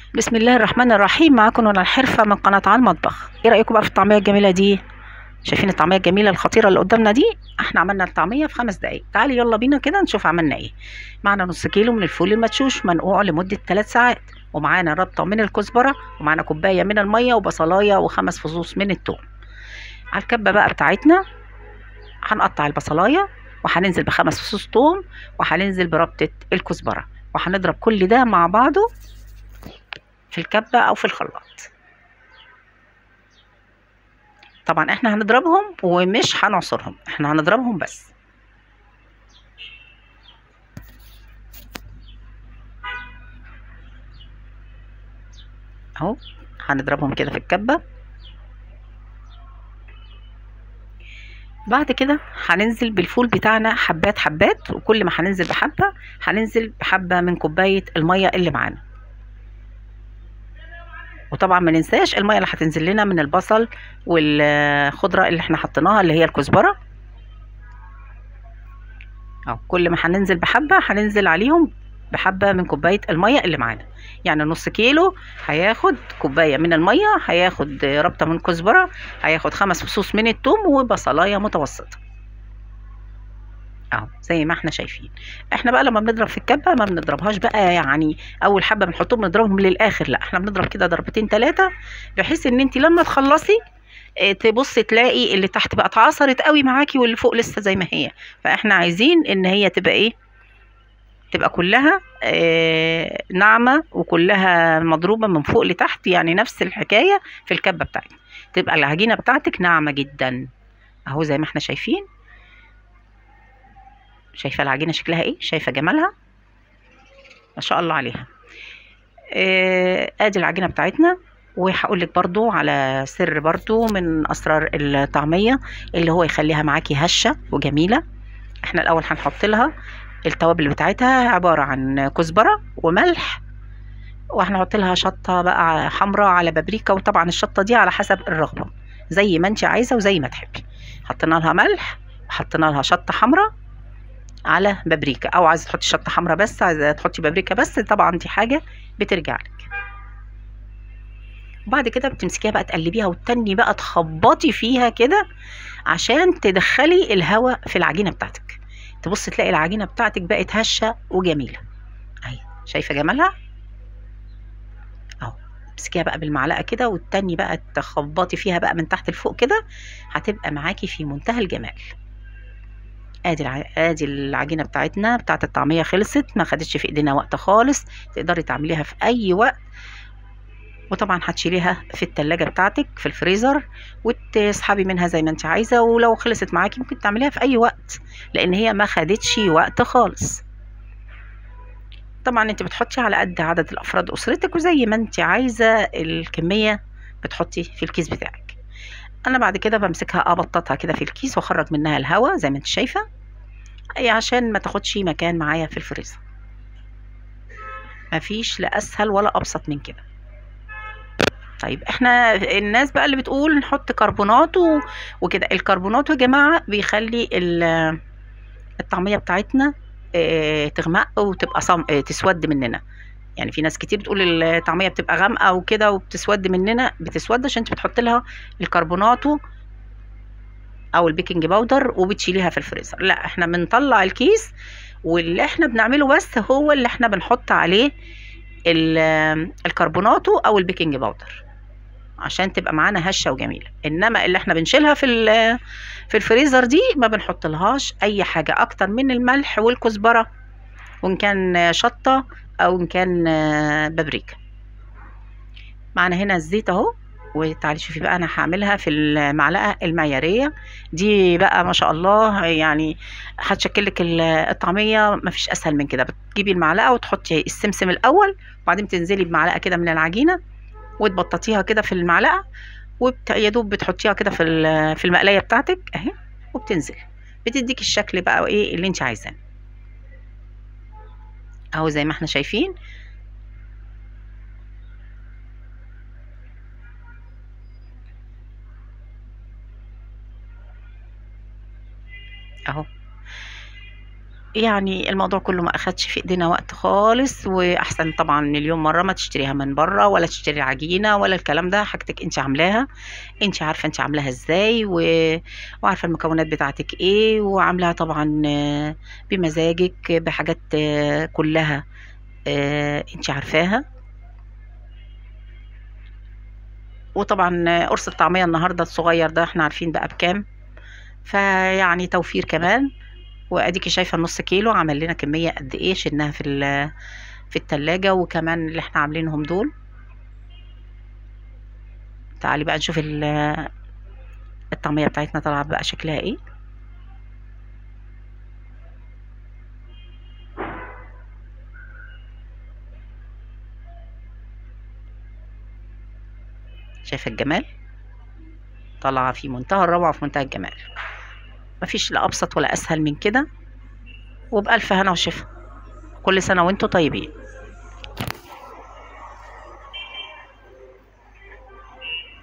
بسم الله الرحمن الرحيم معاكم هنا الحرفة من قناة على المطبخ ايه رأيكم بقى في الطعمية الجميلة دي شايفين الطعمية الجميلة الخطيرة اللي قدامنا دي احنا عملنا الطعمية في خمس دقايق تعالي يلا بينا كده نشوف عملنا ايه معانا نص كيلو من الفول المدشوش منقوع لمدة 3 ساعات ومعانا ربطة من الكزبرة ومعانا كوباية من المية وبصلاية وخمس فصوص من الثوم على الكبة بقى بتاعتنا هنقطع البصلاية وهننزل بخمس فصوص ثوم وهننزل بربطة الكزبرة وهنضرب كل ده مع بعضه في الكبة أو في الخلاط طبعا احنا هنضربهم ومش هنعصرهم احنا هنضربهم بس اهو هنضربهم كده في الكبة بعد كده هننزل بالفول بتاعنا حبات حبات وكل ما هننزل بحبة هننزل بحبة من كوباية المية اللي معانا وطبعا ما ننساش الميه اللي هتنزل لنا من البصل والخضره اللي احنا حطيناها اللي هي الكزبره اهو كل ما هننزل بحبه هننزل عليهم بحبه من كوبايه الميه اللي معانا يعني نص كيلو هياخد كوبايه من الميه هياخد ربطه من كزبره هياخد خمس فصوص من الثوم وبصلايه متوسطه اهو زي ما احنا شايفين احنا بقى لما بنضرب في الكبه ما بنضربهاش بقى يعني اول حبه بنحطهم بنضربهم للاخر لا احنا بنضرب كده ضربتين ثلاثه بحيث ان انت لما تخلصي اه تبصي تلاقي اللي تحت بقى اتعصرت قوي معاكي واللي فوق لسه زي ما هي فاحنا عايزين ان هي تبقى ايه تبقى كلها اه ناعمه وكلها مضروبه من فوق لتحت يعني نفس الحكايه في الكبه بتاعتنا تبقى العجينه بتاعتك ناعمه جدا اهو زي ما احنا شايفين شايفه العجينه شكلها ايه شايفه جمالها ما شاء الله عليها آه ادي العجينه بتاعتنا وهقول لك برضو على سر برضو من اسرار الطعميه اللي هو يخليها معاكي هشه وجميله احنا الاول هنحط لها التوابل بتاعتها عباره عن كزبره وملح وهنحط لها شطه بقى حمراء على بابريكا وطبعا الشطه دي على حسب الرغبه زي ما انت عايزه وزي ما تحبي حطينا لها ملح وحطينا لها شطه حمراء على بابريكا او عايزه تحطي شطه حمراء بس عايزه تحطي بابريكا بس طبعا دي حاجه بترجع لك وبعد كده بتمسكيها بقى تقلبيها وتني بقى تخبطي فيها كده عشان تدخلي الهواء في العجينه بتاعتك تبص تلاقي العجينه بتاعتك بقت هشه وجميله اهي شايفه جمالها اهو تمسكيها بقى بالمعلقه كده والتاني بقى تخبطي فيها بقى من تحت لفوق كده هتبقى معاكي في منتهى الجمال ادي الع... ادي العجينه بتاعتنا بتاعت الطعميه خلصت ما خدتش في ايدينا وقت خالص تقدري تعمليها في اي وقت وطبعا هتشيليها في التلاجة بتاعتك في الفريزر وتسحبي منها زي ما انت عايزه ولو خلصت معاكي ممكن تعمليها في اي وقت لان هي ما خدتش وقت خالص طبعا انت بتحطي على قد عدد الافراد اسرتك وزي ما انت عايزه الكميه بتحطي في الكيس بتاعك انا بعد كده بمسكها ابططها كده في الكيس واخرج منها الهواء زي ما انت شايفه اي عشان ما تاخدش مكان معايا في الفريزر مفيش لا اسهل ولا ابسط من كده طيب احنا الناس بقى اللي بتقول نحط كربونات وكده الكربونات يا جماعه بيخلي الطعميه بتاعتنا اه تغمق وتبقى صم... اه تسود مننا يعني في ناس كتير بتقول الطعميه بتبقى غامقه وكده وبتسود مننا بتسود عشان انت بتحط لها الكربوناتو او البيكنج باودر وبتشيليها في الفريزر لا احنا بنطلع الكيس واللي احنا بنعمله بس هو اللي احنا بنحط عليه الكربوناتو او البيكنج باودر عشان تبقى معانا هشه وجميله انما اللي احنا بنشيلها في في الفريزر دي ما بنحط لهاش اي حاجه اكتر من الملح والكزبره وان كان شطه او ان كان بابريكا معنا هنا الزيت اهو وتعالي شوفي بقى انا هعملها في المعلقه المعياريه دي بقى ما شاء الله يعني هتشكل لك الطعميه ما فيش اسهل من كده بتجيبي المعلقه وتحطي السمسم الاول وبعدين تنزلي بمعلقه كده من العجينه وتبططيها كده في المعلقه ويا دوب بتحطيها كده في في المقلايه بتاعتك اهي وبتنزل بتديك الشكل بقى ايه اللي انت عايزاه اهو زي ما احنا شايفين اهو يعني الموضوع كله ما اخدش في ايدينا وقت خالص واحسن طبعا مليون مره ما تشتريها من بره ولا تشتري عجينه ولا الكلام ده حاجتك انت عاملاها انت عارفه انت عاملاها ازاي و... وعارفه المكونات بتاعتك ايه وعاملاها طبعا آه، بمزاجك بحاجات آه، كلها آه، انت عارفاها وطبعا آه، قرص الطعميه النهارده الصغير ده احنا عارفين بقى بكام فيعني توفير كمان واديكي شايفه النص كيلو عمل لنا كميه قد ايه شلناها في ال- في التلاجة وكمان اللي احنا عاملينهم دول تعالي بقى نشوف ال- الطعميه بتاعتنا طالعه بقى شكلها ايه شايفه الجمال طالعه في منتهى الروعه وفي منتهى الجمال مفيش لا ابسط ولا اسهل من كده وبألف هنا وشفا كل سنه وانتم طيبين